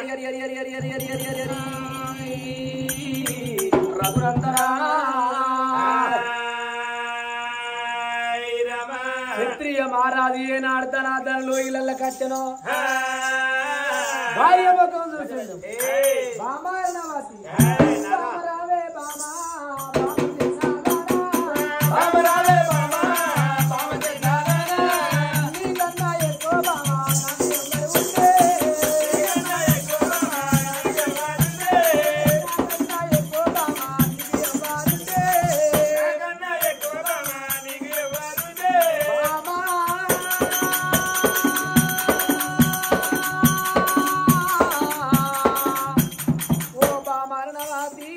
అరి అరి అరి అరి అరి అరి అరి అరి అరి అరి రఘునందనా క్షత్రియ మహారాజు ఏనాడు తన ధనలు ఇళ్ళ కట్టెను భార్య ముఖం చూసిండు బామారణవతి బామరావే బామా బామరావే బామా నీకన్నా ఎక్కువ బామా నన్ను ఎవరు ఉంటే నీకన్నా ఎక్కువ బామా నీకు ఎవరుంటే బామా ఓ బామరణవతి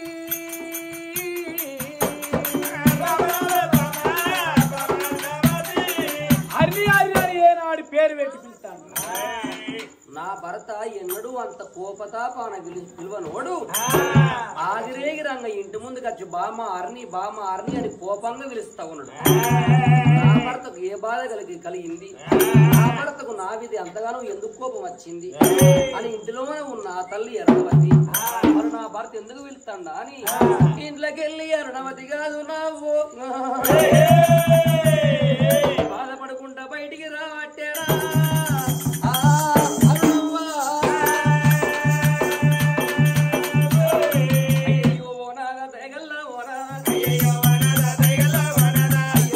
హరి హరి హరి ఏనాడు పేరు పెట్టి పిలుస్తాను నా భర్త ఎన్నడూ అంత కోపతాపాన పిలువనోడు ఆదిరేగి రంగ ఇంటి ముందుకు వచ్చి బామ అర్ని బామ అర్ని అని కోపంగా పిలుస్తా ఉన్నాడు నా భర్తకు ఏ బాధ కలిగి కలిగింది నా భర్తకు నా విధి అంతగానో ఎందుకు కోపం వచ్చింది అని ఇంటిలోనే ఉన్న ఆ తల్లి ఎర్రవతి మరి నా భర్త ఎందుకు పిలుస్తాడా అని ఇంట్లోకి వెళ్ళి ఎర్రవతి కాదు నవ్వు బాధపడకుండా బయటికి రావట్టేరా ఆ, అరుణవ్వా. అయ్యో నాగ తెగల్ల ఓనాగ. అయ్యో నాగ తెగల్ల ఓనాగ.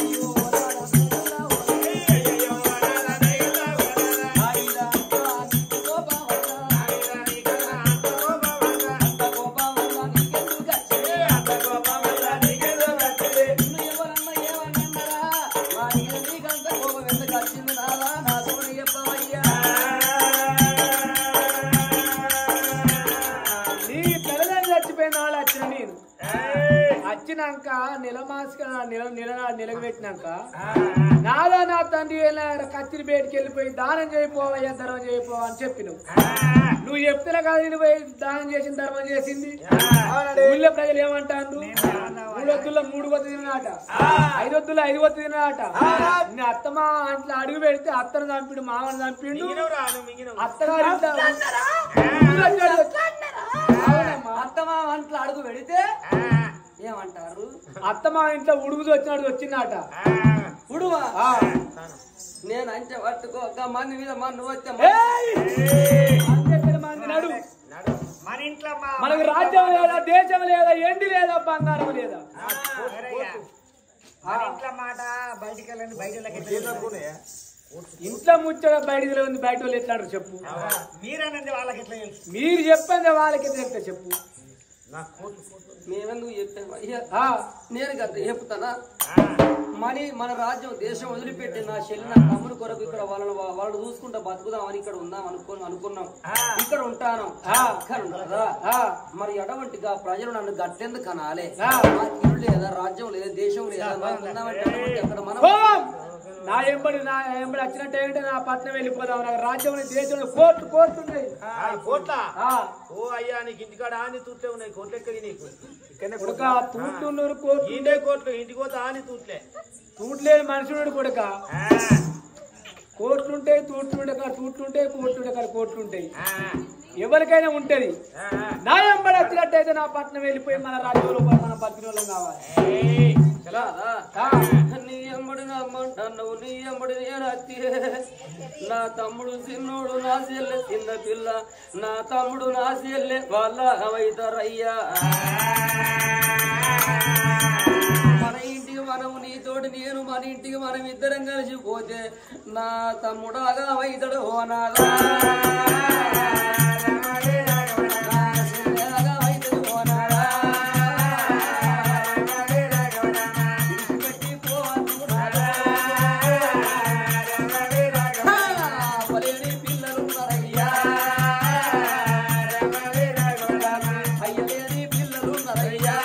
ఆయిరా నీకు కోపం వల్ల. అంత కోపం వల్ల నీకెందుకు వచ్చే? నిన్ను ఎవరన్నా ఏమన్నరా? వారికి నీకంత కోపం ఎందుకు వచ్చింది నాదా? నా తోడు చెప్పవయ్యా. నీ పిల్లలని చచ్చిపోయిన వాళ్ళు వచ్చిన నేను వచ్చినాక నెల మాసక నెల నెల నెలకు పెట్టినాక నాదా నా తండ్రి వెళ్ళిన కత్తిరి బయటికి వెళ్ళిపోయి దానం చేయిపోవయ్యా ధర్మం చేయిపోవా అని చెప్పినావు నువ్వు చెప్తున్నా కదా నేను పోయి దానం చేసిన ధర్మం చేసింది ఊళ్ళో ప్రజలు ఏమంటారు మూడొద్దుల్లో మూడు వద్ద తినాట ఐదొద్దుల్లో ఐదు వద్ద తినాట నీ అత్తమ్మ అంట్లో అడుగు పెడితే అత్తను చంపిడు మామని చంపిండు అత్తగారు ఇంట్లో అవునమ్మా. అత్తమా వంటలు అడుగు పెడితే ఏమంటారు అత్తమ్మ ఇంట్లో ఉడుగుతూ వచ్చినాడు వచ్చిందట ఉడువా ఆ. నేను అంచె పట్టుకోక మంది మీద మన్ను వచ్చే ఏయ్! అందెక్కడి మంది నడు మన ఇంట్లో మా మనకు రాజ్యం లేదా దేశం లేదా ఎండి లేదా బంగారం లేదా ఎవరయ్యా? మన ఇంట్లో మాట బయటికి వెళ్ళండి బయట ఇంట్లో ముచ్చట బయటికి ఉంది బయట వాళ్ళు ఎట్లాడు చెప్పు మీరనండి వాళ్ళకి ఎట్లా తెలుసు మీరు చెప్పండి వాళ్ళకి తెలిస్తే చెప్పు మేమెందుకు చెప్పాము అయ్యా ఆ, నేను కదా చెప్తానా మని మన రాజ్యం దేశం వదిలిపెట్టి నా చెల్లి నా తమ్ముడు కొరకు ఇక్కడ వాళ్ళని వాళ్ళు చూసుకుంటా బతుకుదామని ఇక్కడ ఉందాం అనుకుని అనుకున్నాం ఇక్కడ ఉంటాను ఆ. ఇక్కడ ఉండదా ఆ, మరి ఎటువంటిగా ప్రజలు నన్ను గట్టెందుకు కనాలే ఆ. నాకు ఇల్లు లేదా రాజ్యం లేదా దేశం లేదా నాకు ఉందామంటే అటువంటి అక్కడ మనం పోం! నా ఎంబడి నా ఎంబడి వచ్చినట్టు ఏంటంటే నా పట్నం వెళ్ళిపోదాం నాకు రాజ్యం దేశంలో కోర్టు కోర్టు ఉన్నాయి కోట్ల ఆ, ఓ అయ్యా నీకు ఇంటికాడ ఆని తూట్లే ఉన్నాయి కోట్లు ఎక్కడి నీకు కొడుక తూట్లున్నూరు కోర్టు ఈండే కోట్లు ఇంటికి పోతే ఆని తూట్లే తూట్లేని మనుషుడు కొడుక కోర్టులుంటాయి తూట్లుంటే కాడ తూట్లుంటాయి కోర్టులుంటే కాడ కోర్టులుంటాయి ఎవరికైనా ఉంటది నా ఎంబడి వచ్చినట్టయితే నా పట్నం వెళ్ళిపోయి మన రాజ్యంలో పోయి మన బతికిన వాళ్ళం కావాలి కాదా? ఆ, నీ ఎంబడి నా నువ్వు నీ ఎంబడి నేను అత్తి నా తమ్ముడు చిన్నోడు నా చెల్లె చిన్న పిల్ల నా తమ్ముడు నా చెల్లె వాళ్ళ అవైతారయ్యా మన ఇంటికి మనము నీతోటి నేను మన ఇంటికి మనం ఇద్దరం కలిసి పోతే నా తమ్ముడాగా అవైతాడు ఓ నాదా నా చెల్లెలాగా అవైతాడు ఓ నాదా విడిచిపెట్టి పోవద్దునాడా. పలేని పిల్లలున్నారయ్యా. అయ్యలేని పిల్లలున్నారయ్యా.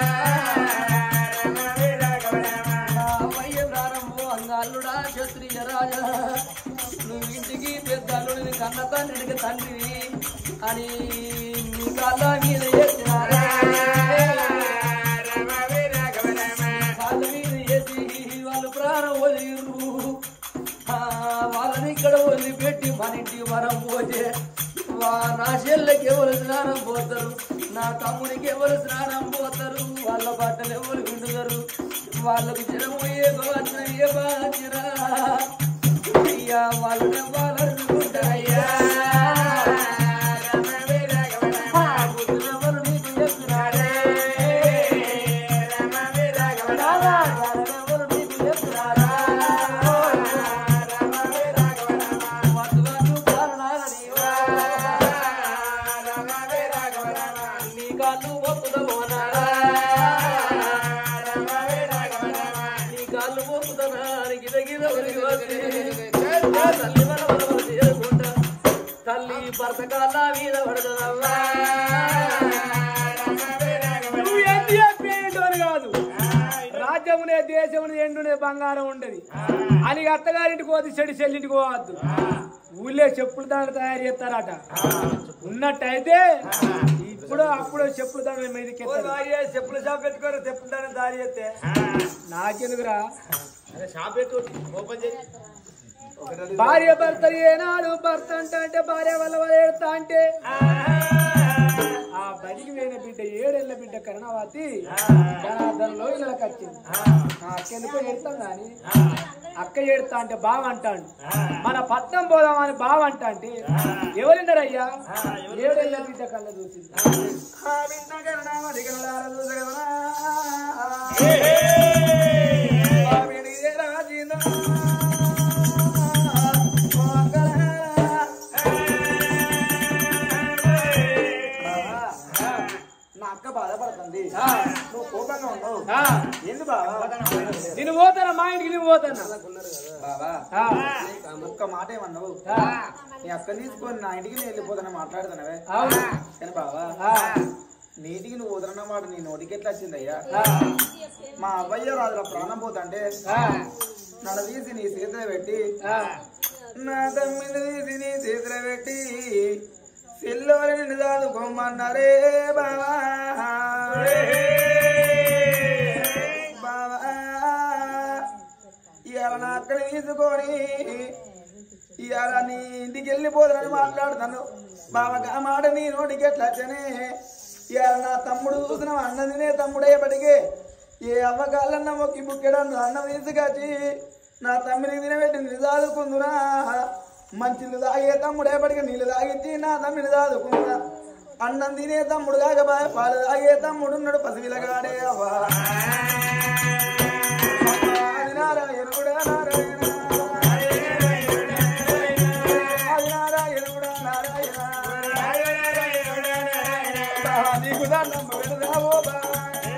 నా అవ్వయ్య ప్రారంభం అంగాళ్ళుడా క్షత్రియ రాజా నువ్వు ఇంటికి పెద్ద అల్లుడిని కన్న తండ్రికి తండ్రివి అని నీ కాళ్ళ మీద ఎత్తినారా వాళ్ళ మీద వేసి వాళ్ళు ప్రాణం వదిలిర్రు ఆ, వాళ్ళని ఇక్కడ వదిలిపెట్టి మన ఇంటికి మనం పోతే అవ్వా నా చెల్లెకి ఎవరు స్నానం పోతారు నా తమ్ముడికి ఎవరు స్నానం పోతారు వాళ్ళ బట్టలు ఎవరు వింటున్నారు వాళ్ళకు జనము ఏ బాధ్యన ఏ బాధ్యన అయ్యా వాళ్ళని వాళ్ళు అనుకుంటారయ్యా బుద్ధులెవరు నీకు చెప్తున్నారే? రామా, రామెవరు నీకు చెప్తున్నారా? వద్దు వద్దు కారణాలనివా. నీ కాళ్ళు మొక్కుదమోనారా? నీ కాళ్ళు మొక్కుదనానికి గిరగిర ఒరిగి వచ్చి, తల్లి మనవరవ చేరుకుంటా. తల్లి భర్త కాళ్ళ మీద పడదనవ్వా నువ్వు ఎన్ని చెప్పేటోని కాదు రాజ్యమునే దేశమునే ఎండునే బంగారం ఉండదు అని అత్తగారింటికి పోతే చెడు చెల్లింటికి పోవద్దు ఊళ్ళో చెప్పులు దాన్ని తయారు చేస్తారట ఉన్నట్టయితే ఇప్పుడు అప్పుడు చెప్పులు దాని మీదకి ఎత్తారు. చెప్పులు షాప్ పెట్టుకోరు చెప్పులు దాన్ని దారి చేస్తే నాకెందుకురా అరే షాప్ పెట్టు ఓపెన్ చేయి భార్య భర్త ఏనాడు భర్త అంట అంటే భార్య వల్ల వాళ్ళు ఏడుతా అంటే ఆ బడికి పోయిన బిడ్డ ఏడేళ్ల బిడ్డ కరుణావతి జనార్దన్లో ఇళ్ళకి వచ్చింది ఆ అక్క ఎందుకో ఏడుతాం కానీ అక్క ఏడుతా అంటే బావ అంటాడు మన పట్నం పోదామని బావ అంటా అంటే ఎవరిన్నారయ్యా ఏడేళ్ల బిడ్డ కళ్ళ చూసింది ఆ బిడ్డ కరుణావతి కరుణాల చూసగలరా? ఆ బిడ్డ రాజిందా? ఓ అక్కలారా. నా అక్క బాధపడుతుంది ఆ, నువ్వు కోపంగా ఉన్నావు ఆ, ఏంది బావా నేను పోతానా మా ఇంటికి నేను పోతానా బావా ఆ, ఒక్క మాట ఏమన్నావు ఆ, నీ అక్కని తీసుకొని నా ఇంటికి నేను వెళ్ళిపోతాను మాట్లాడుతున్నావే అవును కానీ బావా ఆ, నీటికి నువ్వు వదలన్న మాట నీ నోటికి ఎట్లా వచ్చిందయ్యా ఆ, మా అవ్వయ్య రాజుల ప్రాణం పోతంటే ఆ, నడదీసి నీ చేతిలో పెట్టి ఆ. నా తమ్మిని తీసి నీ చేతిలో పెట్టి సిల్లోని నిన్ను చదువుకోమన్నారే బావా బావా ఇవాళ నా అక్కని తీసుకొని ఇవాళ నీ ఇంటికి వెళ్ళిపోతానని మాట్లాడుతాను బావగా మాట నీ నోటికి ఎట్లా వచ్చనే ఇవాళ నా తమ్ముడు చూసిన అన్నదినే తమ్ముడేపటికే ఏ అవ్వకాలన్న మొక్కి బుక్కెడన్న అన్నం తీసుకొచ్చి నా తమ్మిని తినబెట్టి నీళ్ళు దాదుకుందునా మంచిలు తాగే తమ్ముడేపటికి నీళ్ళు తాగిచ్చి నా తమ్మిని దాదుకుందా అన్నం తినే తమ్ముడు కాకబాయ పాలు తాగే తమ్ముడు ఉన్నాడు పసిపిల్లగాడే అవ్వా అది నారాయణుడా నారాయణ అది నారాయణుడా నారాయణ బావా, నీకు దండం పెడదావో బావా.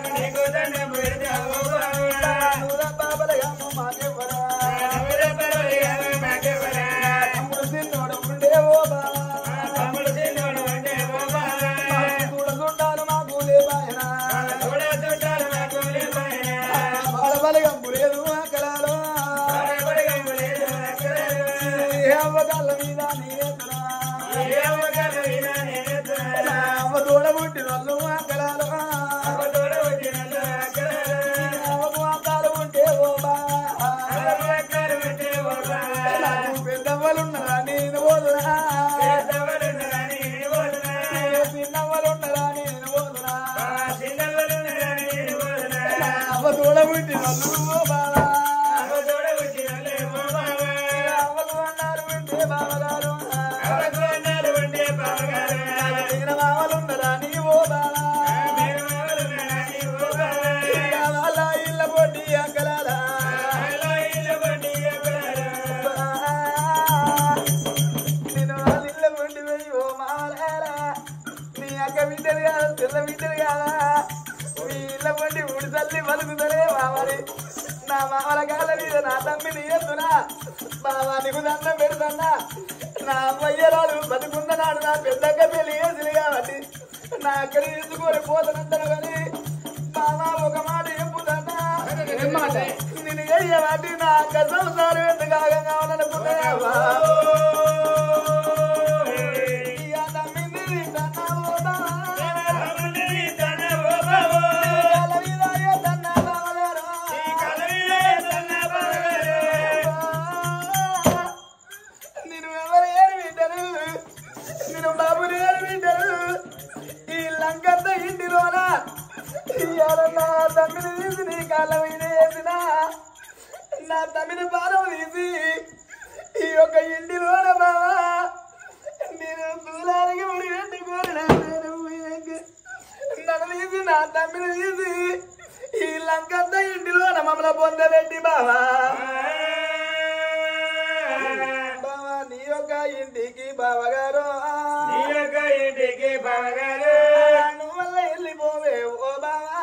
బావా, బాబలయమ్మ మాకెవ్వరా. తమ్ముడు చిన్నోడు ఉండేవో బావా. మాకు కూడా చుట్టాలు మాకు లేవాయనా. బాలబలగమ్ము లేదు అక్కలాలో. ఏ అవ్వగాళ్ళ మీద నీరెత్తరా. అవ్వ తోడ పుట్టినోళ్ళు అక్కలాలో. అవ్వకు అక్కాలు ఉంటే ఓ బావా. నాకు పెద్దవ్వలున్నరా నేను పోదురా చిన్నవ్వలున్నరా నేను పోదురా అవ్వ తోడబుట్టి నల్లు బావా అవ్వకు అన్నారు ఉంటే బావగారు మిగిలిన బావలున్నరా నీవో బావా వాళ్ళ ఇళ్ళ పొట్టి అక్కలారా నేను వాళ్ళ ఇళ్ళ పొట్టి పోయి ఓ మాలారా నీ అక్క బిడ్డలు కాదు తెల్ల బిడ్డలు కాదా మీ ఇళ్ళ పొట్టి ఊడి తల్లి పలుకుతలే మామని నా మామల కాళ్ళ మీద నా తమ్మిని ఎత్తునా బావా నీకు దండం పెడుతున్నా నా అమ్మయ్యరాలు బతుకున్ననాడు నా పెద్దక్క పెళ్లి చేసింది కాబట్టి నా అక్కడి తీసుకొని పోతానంటాను కానీ బావా ఒక మాట చెప్పుతానా ఏం మాట? నిన్ను చెయ్యబట్టి నా అక్క సంసారం ఎందుకు ఆగంగా ఉన్ననుకున్నావా ఇక తమ్మిని తింటానా ఓ బావా. కాళ్ళ మీద ఎత్తన్నా బావగారు. నేను ఎవరు ఏరి బిడ్డను నేను బాబు కాళ్ళ మీద వేసిన నా తమిళ పాదం తీసి ఈ యొక్క ఇంటిలోన బావా నేను దూలానికి ముడి పెట్టుకోను నన్ను తీసి నా తమ్మిని తీసి ఈ లంకంతా ఇంటిలోన మమ్మల్ని పొందబెట్టి బావా బావా నీ యొక్క ఇంటికి బావగారు నువ్వు వల్ల వెళ్ళిపోవే ఓ బావా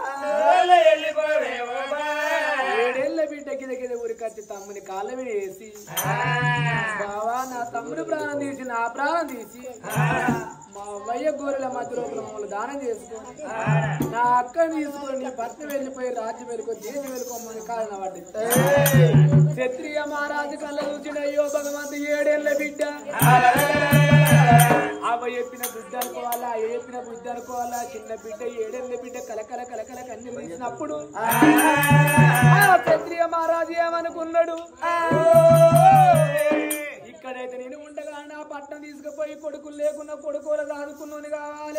ఏడేళ్ల బిడ్డ కింద కింద ఊరికొచ్చి తమ్ముని కాళ్ళ మీద వేసి బావా నా తమ్ముడు ప్రాణం తీసి నా ప్రాణం తీసి మా అవ్వయ్య గోరెల మధ్య లోపల మమ్మల్ని దానం చేసుకొని నా అక్కని తీసుకొని నీ భర్త వెళ్ళిపోయి రాజ్యం వెళ్ళుకో దేశం వెళ్ళుకోమని కాదన వాడి క్షత్రియ మహారాజు కళ్ళ చూసిన అయ్యో భగవంతు ఏడేళ్ల బిడ్డ అవ్వ చెప్పిన బుద్ధ అనుకోవాలా అయ్య చెప్పిన బుద్ధ అనుకోవాలా చిన్న బిడ్డ ఏడేళ్ల బిడ్డ కలకల కలకల కన్ను తీసినప్పుడు ఆ క్షత్రియ మహారాజు ఏమనుకున్నాడు ఇక్కడైతే నేను ఉండగా నా పట్టణం తీసుకుపోయి కొడుకులు లేకున్నా కొడుకోలు దాదుకున్నోని కావాలి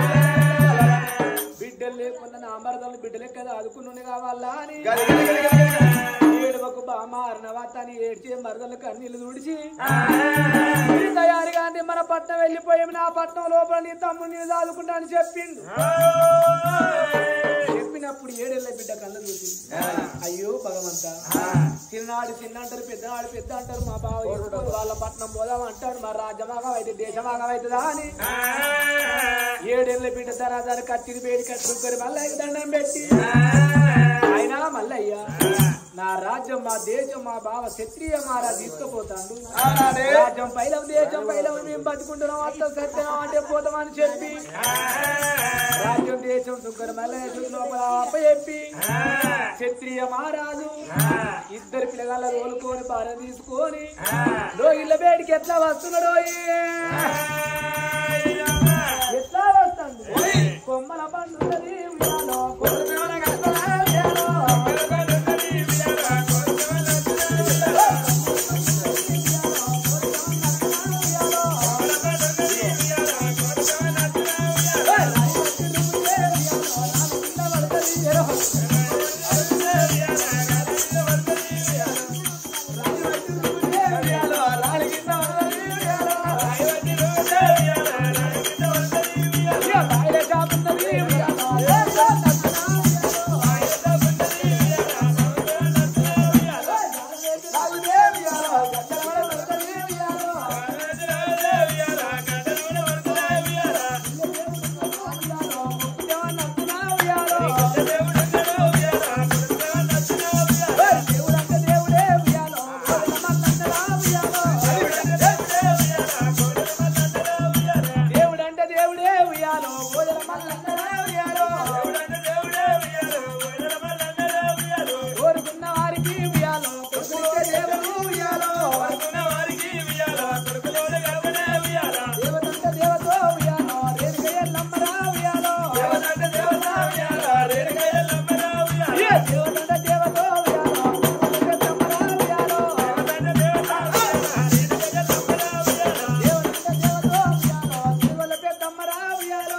బిడ్డలు లేకుండా నా మరదలు బిడ్డ లెక్క దాదుకున్నోని కావాలా అని ఏడవకు బామ్మ అర్ణవాతాన్ని ఏడ్చి మరదలు కన్నీళ్ళు తుడిచి "ఈ తయారుగా అంది మన పట్నం వెళ్ళిపోయి నా పట్నం లోపల నీ తమ్ముడు నేను దాదుకుంటా అని చెప్పిండు చెప్పినప్పుడు ఏడేళ్ల బిడ్డ కళ్ళ చూసింది అయ్యో భగవంత చిన్ననాడు చిన్న అంటారు పెద్దనాడు పెద్ద అంటారు మా బావ ఎప్పుడు వాళ్ళ పట్నం పోదాం అంటాడు మా రాజ్యమాగం అయితే దేశమాగం అవుతుందా అని ఏడేళ్ల బిడ్డ తరాదారు కత్తిని పేరు కట్టుకొని మళ్ళీ దండం పెట్టి అయినా మల్లయ్య నా రాజ్యం మా దేశం మా బావ క్షత్రియ మారా తీసుకుపోతాడు రాజ్యం పైలం దేశం పైలం మేము బతుకుంటున్నాం అత్త సత్యం అంటే పోతామని చెప్పి రాజ్యం దేశం సుంకర మల్లయ్య లోపల అప్ప చెప్పి క్షత్రియ మహారాజు ఇద్దరు పిల్లగాళ్ళ రోలుకొని భార్య తీసుకొని రోగిళ్ళ బేడికి ఎట్లా వస్తున్నాడో ఎట్లా వస్తాడు కొమ్మల పండుగది ఉయ్యాలో, కొమ్మల గంటల ఉయ్యాలో. దేవుడంటే దేవుడే ఉయ్యాలో ఓదల మల్లన్నరా ఉయ్యాలో కోరుకున్న వారికి ఉయ్యాలో కొడుకులే దేవుడు ఉయ్యాలో దేవతంటే దేవతో ఉయ్యాలో రేణుక ఎల్లమ్మరా ఉయ్యాలో దేవతంటే దేవతో ఉయ్యాలో కొడుకులే ఎల్లమ్మరా ఉయ్యాలో దేవతంటే దేవతో ఉయ్యాలో తిరువల పెద్దమ్మరా ఉయ్యాలో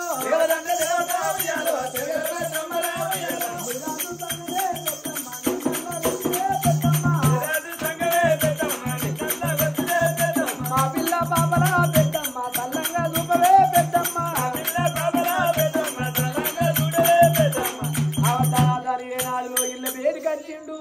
మా పిల్ల పాపలా పెద్దమ్మ తల్లంగా చూపవే పెద్దమ్మ అవతారాలు ఏనాడులో ఇళ్ళ వేడి కట్టిండు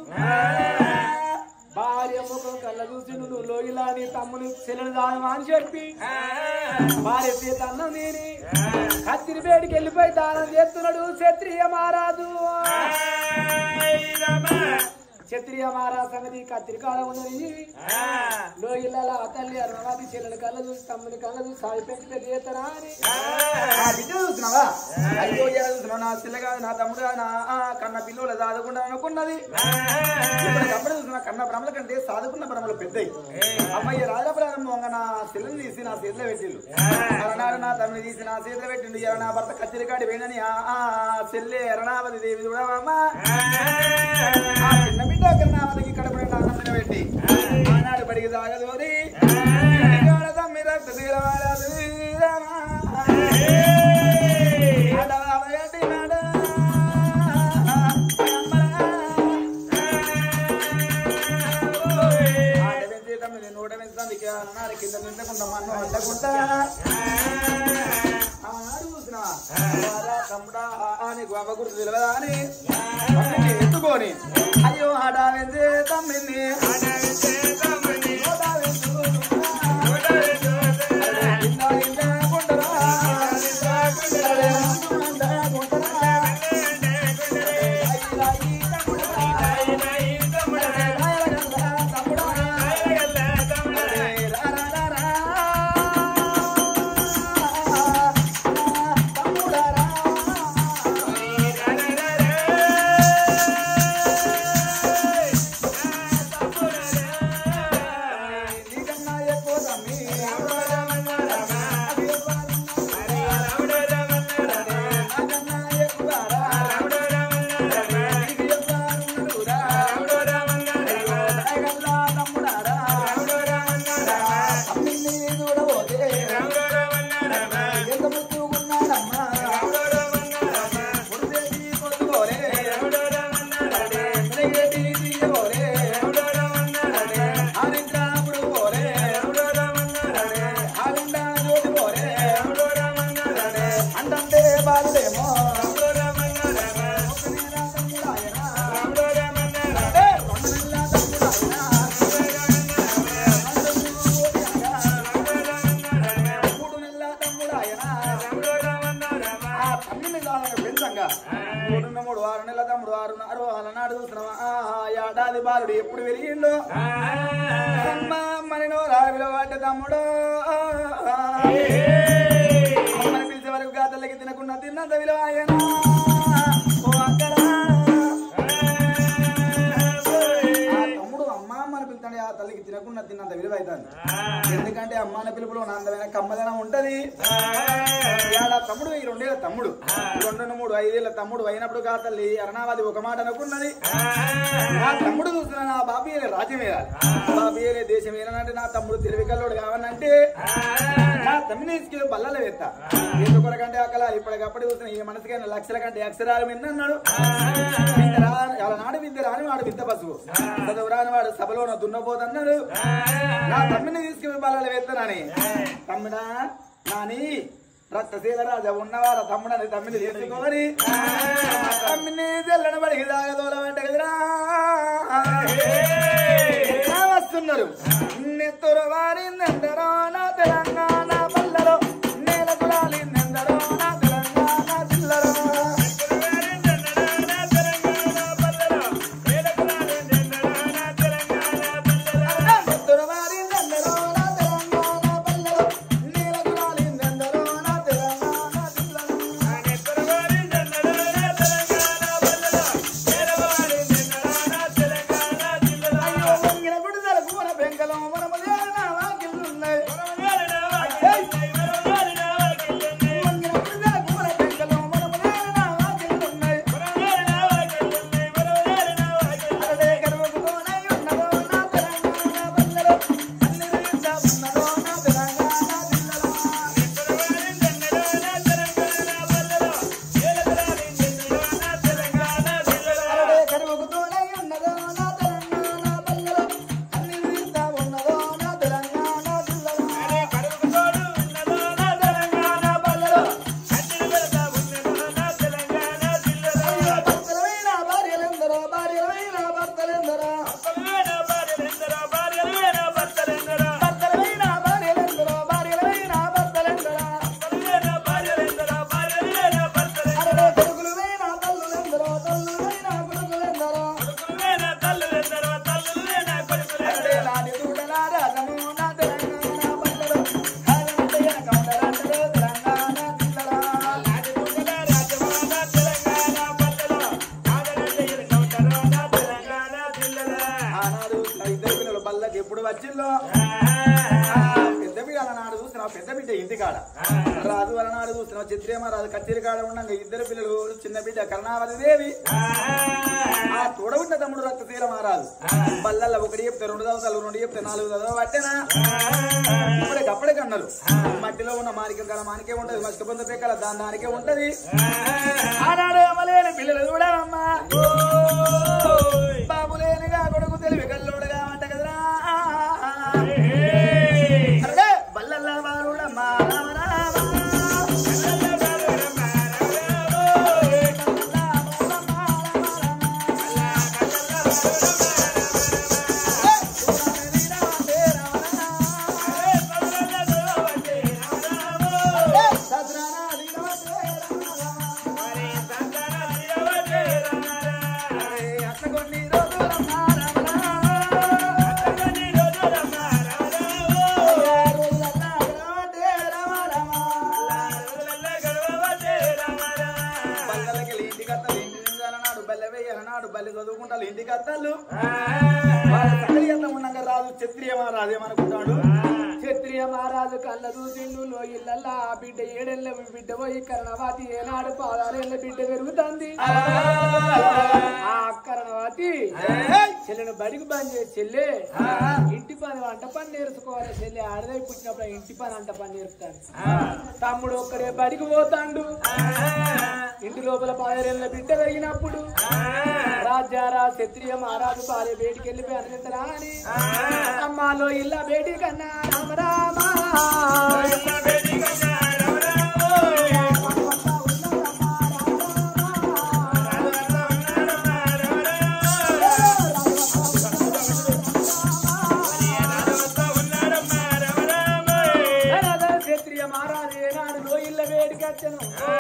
భార్య ముఖం కళ్ళ చూసి నువ్వు లోగిలా నీ తమ్ముని చెల్లెలు దానమా అని చెప్పి భార్య సీత అన్నం తిని కత్తిరి వేడికి వెళ్ళిపోయి దానం చేస్తున్నాడు క్షత్రియ మహారాజు క్షత్రియ మహారాజు సంగతి కత్తిరి కాడ ఉన్నది లోగిళ్ళ తల్లి అరుణవాది చెల్లెలు కళ్ళ చూసి తమ్ముని కళ్ళ చూసి సాయి పెంచితే చేస్తారా అని ఆ బిడ్డ చూస్తున్నావా అయ్యో ఇలా చూస్తున్నావు నా పిల్ల కాదు నా తమ్ముడు కాదు నా ఆ కన్న పిల్లలు చదువుకుంటా అనుకున్నది అప్పుడు చూస్తున్నా కన్న భ్రమల కంటే సాదుకున్న భ్రమలు పెద్దయి అమ్మయ్య రాజప్రారంభంగా నా చెల్లెని తీసి నా చేతిలో పెట్టిండు అలనాడు నా తమ్ముని తీసి నా చేతిలో పెట్టిండు ఇలా నా భర్త కత్తిరికాడి వేణని ఆ ఆ చెల్లె ఎరణావతి దేవి చూడవమ్మా ఆ చిన్న బిడ్డ కరుణావతికి కడపడి అన్నం పెట్టి ఆనాడు బడికి సాగదోరి తమ్మి రక్త తీరవారదు రామా తమ్ముడా నీకు అవ్వ గుర్తు తెలియదా అని తమ్మిని ఎత్తుకొని అయ్యో ఆడా వెందే తమ్మిని ఓడా వెందుకున్నా. ఇందా ఇందా గుండరా. అరే ఇందా గుండరా. అయ్యి రాయి తమ్ముడా. రాయలగల్లా తమ్ముడా. అరే రా రా రా రా. తమ్ముడా రా. నీకన్నా ఎక్కువ తమ్మి. అది ఎక్కువ నాకన్నా ఎక్కువ రా. నీకు ఎక్కువ ఉన్నడురా. రాయగల్లా తమ్ముడా రా. తమ్మిని చూడబోతే ఎంత ముద్దుగున్నాడమ్మా. ముడిదేసి పొద్దుగోలే. మెలిగేటి తీయగోలే. ఆరింద్రాపుడు పోలే. ఆరిండా జోడి పోలే. అంతంటే బాలుడేమో. ఒకనేనా తమ్ముడాయనా. ఏ, రెండు నెలల తమ్ముడాయనా. మూడు నెలల తమ్ముడాయనా. ఆ తమ్మిని కావాలని పెంచంగా మూడున్న మూడు ఆరు నెలల తమ్ముడు ఆరు ఆరు అలనాడు చూస్తున్నావా ఆ ఏడాది బాలుడు ఎప్పుడు పెరిగిండు అమ్మ మనో రావిలో వాట తమ్ముడు అమ్మని పిలిచే వరకు గాతలకి తినకుండా తిన్నంత విలువ ఆయన ఓ అక్కడా ఆ తమ్ముడు అమ్మ అమ్మని పిలుతాడు ఆ తల్లికి తినకుండా తిన్నంత విలువ అవుతుంది ఎందుకంటే అమ్మ అన్న పిలుపులో నా అందమైన కమ్మదనం ఉంటది ఇవాళ తమ్ముడు ఈ రెండేళ్ల తమ్ముడు రెండు మూడు ఐదేళ్ల తమ్ముడు అయినప్పుడు కా తల్లి అరణావాది ఒక మాట అనుకున్నది నా తమ్ముడు చూస్తున్న నా బాబీయలే రాజ్యం వేయాలి బాబీయలే దేశం వేయాలంటే నా తమ్ముడు తెలివికల్లోడు కావాలంటే నా తమ్మిని తీసుకెళ్ళి బల్లలు వేస్తా ఎందుకొరకంటే అక్కడ ఇప్పటికప్పుడు చూసిన ఈ మనసుకైనా లక్షల కంటే అక్షరాలు విన్నన్నాడు విద్య రా- అలా నాడు విద్య రాని వాడు విద్య పశువు చదువు రాని వాడు సభలోన దున్నపోతన్నాడు నా తమ్మిని తీసుకెళ్ళి బల్లలు వేస్తానని తమ్ముడా నాని రక్తశీల రాజా ఉన్నవార తమ్ముడని తమ్మిని తీసుకొని తమ్మిని తెల్లని బడికి దాగదూరం అంటే కదరా ఎలా వస్తున్నారు నెత్తురు వారిందెందరో నా తెలంగాణ పల్లెలో నేల కులాలిందెందరో నా తెలంగాణ జిల్లలో నెత్తురు వారిందెందరో నా తెలంగాణ పల్లెలో నేల కులాలిందెందరో నా తెలంగాణ జిల్లలో అయ్యో వంగిన గుడిసెల కూర పెంకలం మనము లేనా వాకిళ్ళున్నాయి. వంగిన గుడిసెల కూర పెంకలం మనము లేనా వాకిళ్ళున్నాయి. అరడే కరువుకుతోనే ఉన్నదో నా తెలంగాణ పల్లెలో. అన్ని రీతా ఉన్నదో నా తెలంగాణ జిల్లలో. అరడే కరువుకుతోనే ఉన్నదో నా తెలంగాణ పల్లెలో. అన్ని రీతా ఉన్నదో నా తెలంగాణ జిల్లలో. నా తెలంగాణ పల్లెలో. అయ్యో భక్తులైన భార్యలెందరో భార్యలైన భర్తలెందరో భర్తలైన భార్యలెందరో భార్యలైన భర్తలెందరో అరడే కొడుకులైన తల్లులెందరో తల్లులైన కొడుకులెందరో అరడే లాడి దూడల రాజము నా తెలంగాణ పల్లెలో హాలంతయ్య కౌంటరంటలో తెలంగాణ జిల్లలో ఆనాడు నా ఇద్దరు పిల్లలు బల్లకి ఎప్పుడు వచ్చిందో పెద్ద బిడ్డ నాడు చూస్తున్నావు పెద్ద బిడ్డ ఇంటికాడ రాజు అలనాడు చూస్తున్నావు చిత్రేమ రాజు కచ్చేరి కాడ ఉండగా ఇద్దరు పిల్లలు చిన్న బిడ్డ కరుణావతి దేవి ఆ తోడబుట్ట తమ్ముడు రక్తశీల మహారాజు బల్లల్లో ఒకటి చెప్తే రెండు దవసాలు రెండు చెప్తే నాలుగు దవసాలు పట్టేనా ఇప్పుడే అప్పుడే కన్నారు మట్టిలో ఉన్న మానిక గల మానికే ఉంటది మస్క పొంద పెక్కల దాని దానికే ఉంటది ఆనాడు అమలేని పిల్లలు చూడమ్మా బాబులేనిగా కొడుకు తెలివి కల్లోడుగా అంట కదరా అరే బల్లల్లా వారుడమ్మా రామ రామ ఏనాడు బలి చదువుకుంటారు ఇంటికి అత్తాళ్ళు వాళ్ళ తల్లి ఎంత ఉన్నాక రాజు క్షత్రియమా రాజేమనుకుంటాడు క్షత్రియ మహారాజు కళ్ళ చూసిండు లోయిల్లల్లా ఆ బిడ్డ ఏడెళ్ళ బిడ్డ పోయి కరణవాతి ఏనాడు పాదాలేళ్ళ బిడ్డ పెరుగుతుంది ఆ కరణవాతి చెల్లెను బడికి బంద్ చేసి చెల్లె ఇంటి పని వంట పని నేర్చుకోవాలి చెల్లె ఆడదై పుట్టినప్పుడు ఆ ఇంటి పని వంట పని నేర్పుతాడు తమ్ముడు ఒక్కడే బడికి పోతాండు ఇంటి లోపల పాదరేళ్ళ బిడ్డ పెరిగినప్పుడు రాజారా క్షత్రియ మహారాజు పాలే బయటికి వెళ్ళిపోయి అనుకుంటారా అని అమ్మాలో ఇల్లా బేటీ కన్నా రామ రామ రాజా క్షత్రియ మహారాజు ఏనాడు లోయిల్ల వేడికి వచ్చను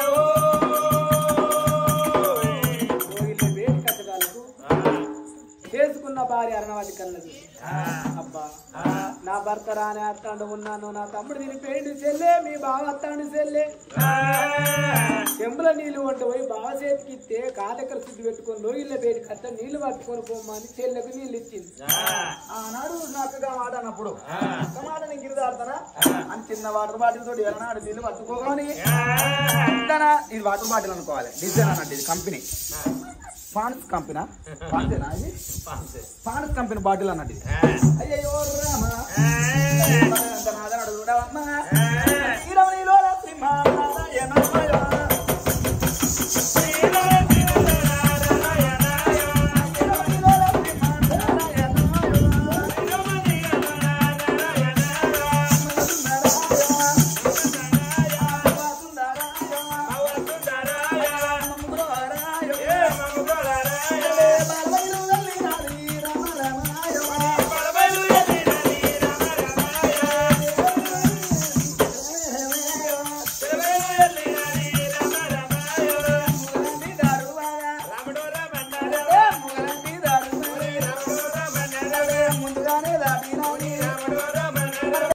లోయిల్ల వేడికి వచ్చడానికి చేసుకున్న భార్య అరణవాటి కన్నది అబ్బా నా భర్త రాని అత్తాండు ఉన్నాను నా తమ్ముడు దీని పేండి చెల్లే మీ బావ అత్తాండు చెల్లే చెంబుల నీళ్లు వంట పోయి బావ చేతికి ఇస్తే కాదెక్కర శుద్ధి పెట్టుకొని లోయిల్ల వేడి కట్ట నీళ్లు పట్టుకొని పోమ్మని చెల్లెకు నీళ్ళు ఇచ్చింది ఆనాడు నాకు మాట అన్నప్పుడు ఒక్క మాట నేను గిరిదాడతానా అని చిన్న వాటర్ బాటిల్ తోటి ఎలనాడు నీళ్ళు పట్టుకోగాని ఇంతనా ఇది వాటర్ బాటిల్ అనుకోవాలి డిజైన్ అన్నట్టు ఇది కంపెనీ ఫాన్స్ కంపెనీ ఫాన్సేనా ఇది ఫాన్స్ కంపెనీ బాటిల్ అన్నట్టు ఇది అయ్యయ్యో రామ ఎంత నాదనాడు చూడవమ్మా ఇరవైలో సింహానారాయణమయ. ఇరవైలో ముందుగానే